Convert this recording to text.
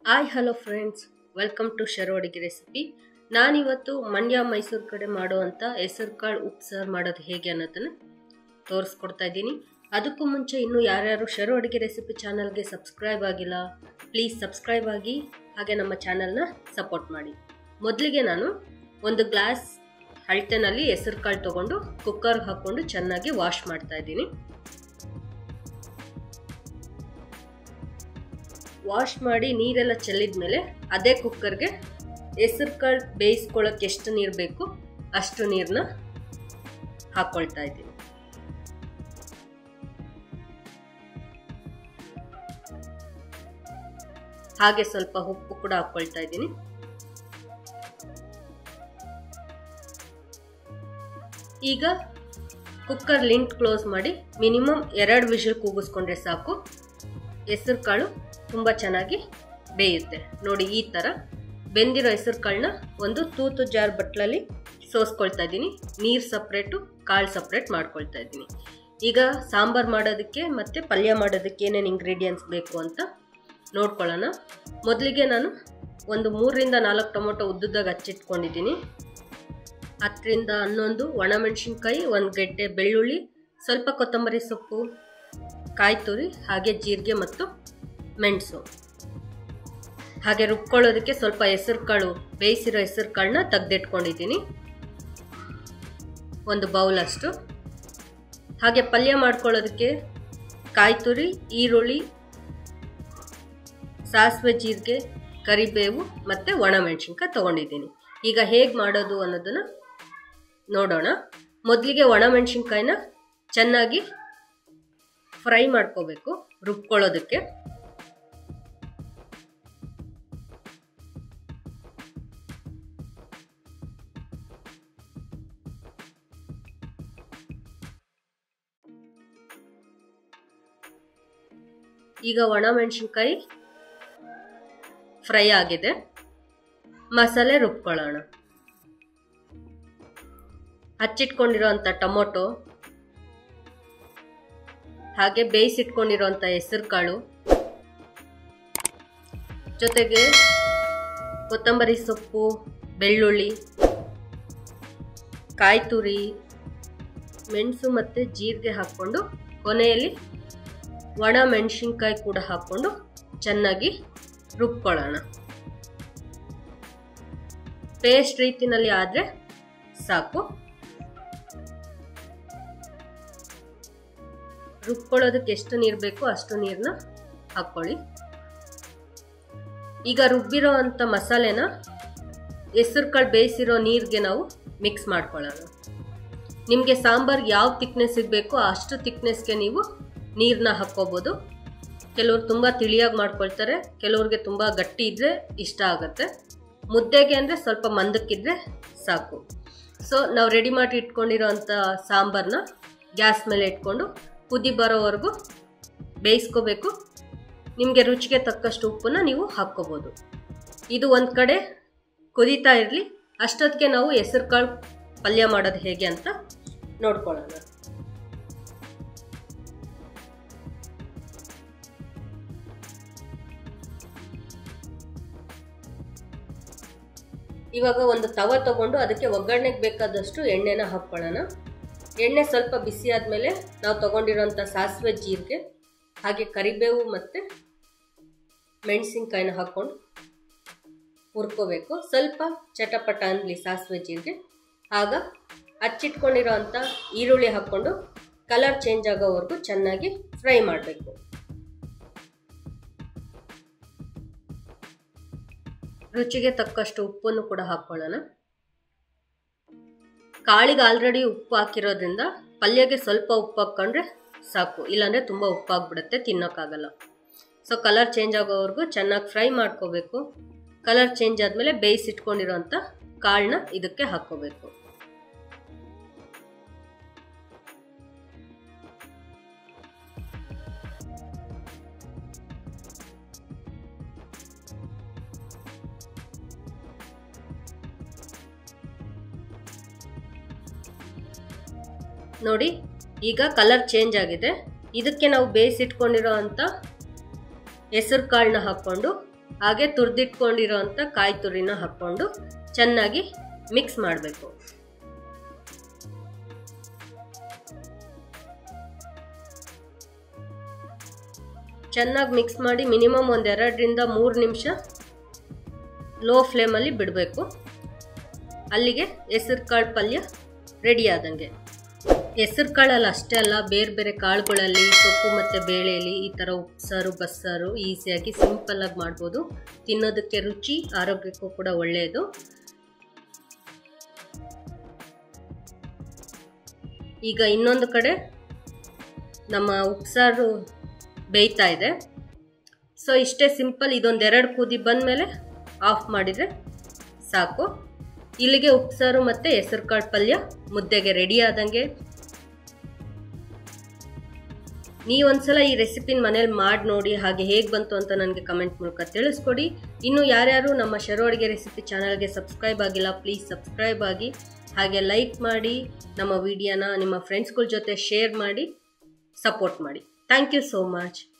hi hello friends welcome to Sharo ಅಡುಗೆ recipe ನಾನಿವತ್ತು ಮಂಡ್ಯ ಮೈಸೂರು ಕಡೆ ಮಾಡುವಂಥ ಹೆಸರು ಕಾಳು ಉಪ್ಸಾರು ಮಾಡೋದು ಹೇಗೆ ಅನ್ನೋದನ್ನು ತೋರಿಸ್ಕೊಡ್ತಾ ಇದ್ದೀನಿ ಅದಕ್ಕೂ ಮುಂಚೆ ಇನ್ನೂ ಯಾರ್ಯಾರು ಶರೋ ಅಡುಗೆ ರೆಸಿಪಿ ಚಾನಲ್ಗೆ ಸಬ್ಸ್ಕ್ರೈಬ್ ಆಗಿಲ್ಲ ಪ್ಲೀಸ್ ಸಬ್ಸ್ಕ್ರೈಬ್ ಆಗಿ ಹಾಗೆ ನಮ್ಮ ಚಾನಲ್ನ ಸಪೋರ್ಟ್ ಮಾಡಿ ಮೊದಲಿಗೆ ನಾನು ಒಂದು ಗ್ಲಾಸ್ ಅಳತೆನಲ್ಲಿ ಹೆಸರು ಕಾಳು ತೊಗೊಂಡು ಕುಕ್ಕರ್ಗೆ ಹಾಕ್ಕೊಂಡು ಚೆನ್ನಾಗಿ ವಾಶ್ ಮಾಡ್ತಾ ಇದ್ದೀನಿ ವಾಶ್ ಮಾಡಿ ನೀರೆಲ್ಲ ಚೆಲ್ಲಿದ ಮೇಲೆ ಅದೇ ಕುಕ್ಕರ್ಗೆ ಹೆಸರು ಕಾಳು ಬೇಯಿಸ್ಕೊಳ್ಳೋಕೆ ಎಷ್ಟು ನೀರು ಬೇಕು ಅಷ್ಟು ನೀರನ್ನ ಹಾಕ್ಕೊಳ್ತಾ ಇದ್ದೀನಿ ಹಾಗೆ ಸ್ವಲ್ಪ ಉಪ್ಪು ಕೂಡ ಹಾಕ್ಕೊಳ್ತಾ ಇದ್ದೀನಿ ಈಗ ಕುಕ್ಕರ್ ಲಿಂಟ್ ಕ್ಲೋಸ್ ಮಾಡಿ ಮಿನಿಮಮ್ ಎರಡು ವಿಷಲ್ ಕೂಗಿಸ್ಕೊಂಡ್ರೆ ಸಾಕು ಹೆಸರು ಕಾಳು ತುಂಬ ಚೆನ್ನಾಗಿ ಬೇಯುತ್ತೆ ನೋಡಿ ಈ ಥರ ಬೆಂದಿರೋ ಹೆಸರು ಕಾಳನ್ನ ಒಂದು ತೂತು ಜಾರ್ ಬಟ್ಲಲ್ಲಿ ಸೋಸ್ಕೊಳ್ತಾ ಇದ್ದೀನಿ ನೀರು ಸಪ್ರೇಟು ಕಾಳು ಸಪ್ರೇಟ್ ಮಾಡ್ಕೊಳ್ತಾ ಇದ್ದೀನಿ ಈಗ ಸಾಂಬಾರು ಮಾಡೋದಕ್ಕೆ ಮತ್ತು ಪಲ್ಯ ಮಾಡೋದಕ್ಕೆ ಏನೇನು ಇಂಗ್ರೀಡಿಯೆಂಟ್ಸ್ ಬೇಕು ಅಂತ ನೋಡ್ಕೊಳ್ಳೋಣ ಮೊದಲಿಗೆ ನಾನು ಒಂದು ಮೂರರಿಂದ ನಾಲ್ಕು ಟೊಮೊಟೊ ಉದ್ದುದಾಗ ಹಚ್ಚಿಟ್ಕೊಂಡಿದ್ದೀನಿ ಹತ್ತರಿಂದ ಹನ್ನೊಂದು ಒಣಮೆಣಸಿನ್ಕಾಯಿ ಒಂದು ಗೆಡ್ಡೆ ಬೆಳ್ಳುಳ್ಳಿ ಸ್ವಲ್ಪ ಕೊತ್ತಂಬರಿ ಸೊಪ್ಪು ಕಾಯಿ ತುರಿ ಹಾಗೆ ಜೀರಿಗೆ ಮತ್ತು ಮೆಣಸು ಹಾಗೆ ರುಬ್ಕೊಳ್ಳೋದಕ್ಕೆ ಸ್ವಲ್ಪ ಹೆಸರು ಕಾಳು ಬೇಯಿಸಿರೋ ಹೆಸರು ಕಾಳನ್ನ ತೆಗೆದಿಟ್ಕೊಂಡಿದ್ದೀನಿ ಒಂದು ಬೌಲ್ ಅಷ್ಟು ಹಾಗೆ ಪಲ್ಯ ಮಾಡ್ಕೊಳ್ಳೋದಕ್ಕೆ ಕಾಯಿ ತುರಿ ಈರುಳ್ಳಿ ಸಾಸಿವೆ ಜೀರಿಗೆ ಕರಿಬೇವು ಮತ್ತು ಒಣಮೆಣಸಿನ್ಕಾಯಿ ತೊಗೊಂಡಿದ್ದೀನಿ ಈಗ ಹೇಗೆ ಮಾಡೋದು ಅನ್ನೋದನ್ನು ನೋಡೋಣ ಮೊದಲಿಗೆ ಒಣಮೆಣಸಿನ್ಕಾಯಿನ ಚೆನ್ನಾಗಿ ಫ್ರೈ ಮಾಡ್ಕೋಬೇಕು ರುಬ್ಕೊಳ್ಳೋದಕ್ಕೆ ಈಗ ಒಣಮೆಣಸಿನ್ಕಾಯಿ ಫ್ರೈ ಆಗಿದೆ ಮಸಾಲೆ ರುಬ್ಕೊಳ್ಳೋಣ ಹಚ್ಚಿಟ್ಕೊಂಡಿರೋಂಥ ಟೊಮೊಟೊ ಹಾಗೆ ಬೇಯಿಸಿಟ್ಕೊಂಡಿರೋಂಥ ಹೆಸರು ಕಾಳು ಜೊತೆಗೆ ಕೊತ್ತಂಬರಿ ಸೊಪ್ಪು ಬೆಳ್ಳುಳ್ಳಿ ಕಾಯಿ ತುರಿ ಮೆಣಸು ಮತ್ತು ಜೀರಿಗೆ ಹಾಕ್ಕೊಂಡು ಕೊನೆಯಲ್ಲಿ ಒಣ ಮೆಣಸಿನ್ಕಾಯಿ ಕೂಡ ಹಾಕ್ಕೊಂಡು ಚೆನ್ನಾಗಿ ರುಬ್ಕೊಳ್ಳೋಣ ಪೇಸ್ಟ್ ರೀತಿನಲ್ಲಿ ಆದರೆ ಸಾಕು ರುಬ್ಕೊಳ್ಳೋದಕ್ಕೆ ಎಷ್ಟು ನೀರು ಬೇಕೋ ಅಷ್ಟು ನೀರನ್ನ ಹಾಕ್ಕೊಳ್ಳಿ ಈಗ ರುಬ್ಬಿರೋ ಅಂಥ ಮಸಾಲೆನ ಹೆಸರು ಕಾಳು ಬೇಯಿಸಿರೋ ನೀರಿಗೆ ನಾವು ಮಿಕ್ಸ್ ಮಾಡ್ಕೊಳ್ಳೋಣ ನಿಮಗೆ ಸಾಂಬಾರ್ಗೆ ಯಾವ ತಿಕ್ನೆಸ್ಸಿಗೆ ಬೇಕೋ ಅಷ್ಟು ತಿಕ್ನೆಸ್ಗೆ ನೀವು ನೀರನ್ನ ಹಾಕ್ಕೋಬೋದು ಕೆಲವ್ರು ತುಂಬ ತಿಳಿಯಾಗಿ ಮಾಡ್ಕೊಳ್ತಾರೆ ಕೆಲವ್ರಿಗೆ ತುಂಬ ಗಟ್ಟಿ ಇದ್ದರೆ ಇಷ್ಟ ಆಗುತ್ತೆ ಮುದ್ದೆಗೆ ಅಂದರೆ ಸ್ವಲ್ಪ ಮಂದಕ್ಕಿದ್ರೆ ಸಾಕು ಸೊ ನಾವು ರೆಡಿ ಮಾಡಿ ಇಟ್ಕೊಂಡಿರೋ ಅಂಥ ಸಾಂಬಾರನ್ನ ಗ್ಯಾಸ್ ಮೇಲೆ ಇಟ್ಕೊಂಡು ಕುದಿ ಬರೋವರೆಗೂ ಬೇಯಿಸ್ಕೋಬೇಕು ನಿಮಗೆ ರುಚಿಗೆ ತಕ್ಕಷ್ಟು ಉಪ್ಪನ್ನ ನೀವು ಹಾಕ್ಕೋಬೋದು ಇದು ಒಂದು ಕಡೆ ಕುದೀತಾ ಇರಲಿ ಅಷ್ಟೊತ್ತಿಗೆ ನಾವು ಹೆಸರು ಕಾಳು ಪಲ್ಯ ಮಾಡೋದು ಹೇಗೆ ಅಂತ ನೋಡ್ಕೊಳ್ಳೋಣ ಇವಾಗ ಒಂದು ತವ ತಗೊಂಡು ಅದಕ್ಕೆ ಒಗ್ಗರಣೆಗೆ ಬೇಕಾದಷ್ಟು ಎಣ್ಣೆನ ಹಾಕ್ಕೊಳ್ಳೋಣ ಎಣ್ಣೆ ಸ್ವಲ್ಪ ಬಿಸಿ ಆದಮೇಲೆ ನಾವು ತೊಗೊಂಡಿರೋಂಥ ಸಾಸಿವೆ ಜೀರಿಗೆ ಹಾಗೆ ಕರಿಬೇವು ಮತ್ತು ಮೆಣಸಿನ್ಕಾಯಿನ ಹಾಕ್ಕೊಂಡು ಹುರ್ಕೋಬೇಕು ಸ್ವಲ್ಪ ಚಟಪಟ ಅನ್ನಲಿ ಸಾಸಿವೆ ಜೀರಿಗೆ ಆಗ ಹಚ್ಚಿಟ್ಕೊಂಡಿರೋ ಅಂಥ ಈರುಳ್ಳಿ ಹಾಕ್ಕೊಂಡು ಕಲರ್ ಚೇಂಜ್ ಆಗೋವರೆಗೂ ಚೆನ್ನಾಗಿ ಫ್ರೈ ಮಾಡಬೇಕು ರುಚಿಗೆ ತಕ್ಕಷ್ಟು ಉಪ್ಪನ್ನು ಕೂಡ ಹಾಕ್ಕೊಳ್ಳೋಣ ಕಾಳಿಗೆ ಆಲ್ರೆಡಿ ಉಪ್ಪು ಹಾಕಿರೋದ್ರಿಂದ ಪಲ್ಯಗೆ ಸ್ವಲ್ಪ ಉಪ್ಪು ಹಾಕ್ಕೊಂಡ್ರೆ ಸಾಕು ಇಲ್ಲಾಂದರೆ ತುಂಬ ಉಪ್ಪಾಗ್ಬಿಡುತ್ತೆ ತಿನ್ನೋಕ್ಕಾಗಲ್ಲ ಸೊ ಕಲರ್ ಚೇಂಜ್ ಆಗೋವರೆಗೂ ಚೆನ್ನಾಗಿ ಫ್ರೈ ಮಾಡ್ಕೋಬೇಕು ಕಲರ್ ಚೇಂಜ್ ಆದಮೇಲೆ ಬೇಯಿಸಿಟ್ಕೊಂಡಿರೋಂಥ ಕಾಳನ್ನ ಇದಕ್ಕೆ ಹಾಕ್ಕೋಬೇಕು ನೋಡಿ ಈಗ ಕಲರ್ ಚೇಂಜ್ ಆಗಿದೆ ಇದಕ್ಕೆ ನಾವು ಬೇಯಿಸಿಟ್ಕೊಂಡಿರೋ ಅಂಥ ಹೆಸರು ಕಾಳನ್ನ ಹಾಕ್ಕೊಂಡು ಹಾಗೆ ತುರಿದಿಟ್ಕೊಂಡಿರೋ ಅಂಥ ಕಾಯಿ ತುರಿನ ಹಾಕ್ಕೊಂಡು ಚೆನ್ನಾಗಿ ಮಿಕ್ಸ್ ಮಾಡಬೇಕು ಚೆನ್ನಾಗಿ ಮಿಕ್ಸ್ ಮಾಡಿ ಮಿನಿಮಮ್ ಒಂದು ಎರಡರಿಂದ ಮೂರು ನಿಮಿಷ ಲೋ ಫ್ಲೇಮಲ್ಲಿ ಬಿಡಬೇಕು ಅಲ್ಲಿಗೆ ಹೆಸರು ಕಾಳು ಪಲ್ಯ ರೆಡಿ ಆದಂಗೆ ಹೆಸರು ಕಾಳಲ್ಲಿ ಅಷ್ಟೇ ಅಲ್ಲ ಬೇರೆ ಬೇರೆ ಕಾಳುಗಳಲ್ಲಿ ಸೊಪ್ಪು ಮತ್ತು ಬೇಳೆಯಲ್ಲಿ ಈ ಥರ ಉಪ್ಸಾರು ಬಸ್ಸಾರು ಈಸಿಯಾಗಿ ಸಿಂಪಲ್ಲಾಗಿ ಮಾಡ್ಬೋದು ತಿನ್ನೋದಕ್ಕೆ ರುಚಿ ಆರೋಗ್ಯಕ್ಕೂ ಕೂಡ ಒಳ್ಳೆಯದು ಈಗ ಇನ್ನೊಂದು ಕಡೆ ನಮ್ಮ ಉಪ್ಸಾರು ಬೇಯ್ತಾ ಇದೆ ಸೊ ಇಷ್ಟೇ ಸಿಂಪಲ್ ಇದೊಂದು ಎರಡು ಕುದಿ ಬಂದಮೇಲೆ ಆಫ್ ಮಾಡಿದರೆ ಸಾಕು ಇಲ್ಲಿಗೆ ಉಪ್ಸಾರು ಮತ್ತು ಹೆಸರು ಕಾಳು ಪಲ್ಯ ಮುದ್ದೆಗೆ ರೆಡಿ ಆದಂಗೆ ನೀವೊಂದ್ಸಲ ಈ ರೆಸಿಪಿನ ಮನೇಲಿ ಮಾಡಿ ನೋಡಿ ಹಾಗೆ ಹೇಗೆ ಬಂತು ಅಂತ ನನಗೆ ಕಮೆಂಟ್ ಮೂಲಕ ತಿಳಿಸ್ಕೊಡಿ ಇನ್ನು ಯಾರ್ಯಾರು ನಮ್ಮ ಶರೋ ಅಡುಗೆ ರೆಸಿಪಿ ಚಾನಲ್ಗೆ ಸಬ್ಸ್ಕ್ರೈಬ್ ಆಗಿಲ್ಲ ಪ್ಲೀಸ್ ಸಬ್ಸ್ಕ್ರೈಬ್ ಆಗಿ ಹಾಗೆ ಲೈಕ್ ಮಾಡಿ ನಮ್ಮ ವಿಡಿಯೋನ ನಿಮ್ಮ ಫ್ರೆಂಡ್ಸ್ಗಳ ಜೊತೆ ಶೇರ್ ಮಾಡಿ ಸಪೋರ್ಟ್ ಮಾಡಿ ಥ್ಯಾಂಕ್ ಯು ಸೋ ಮಚ್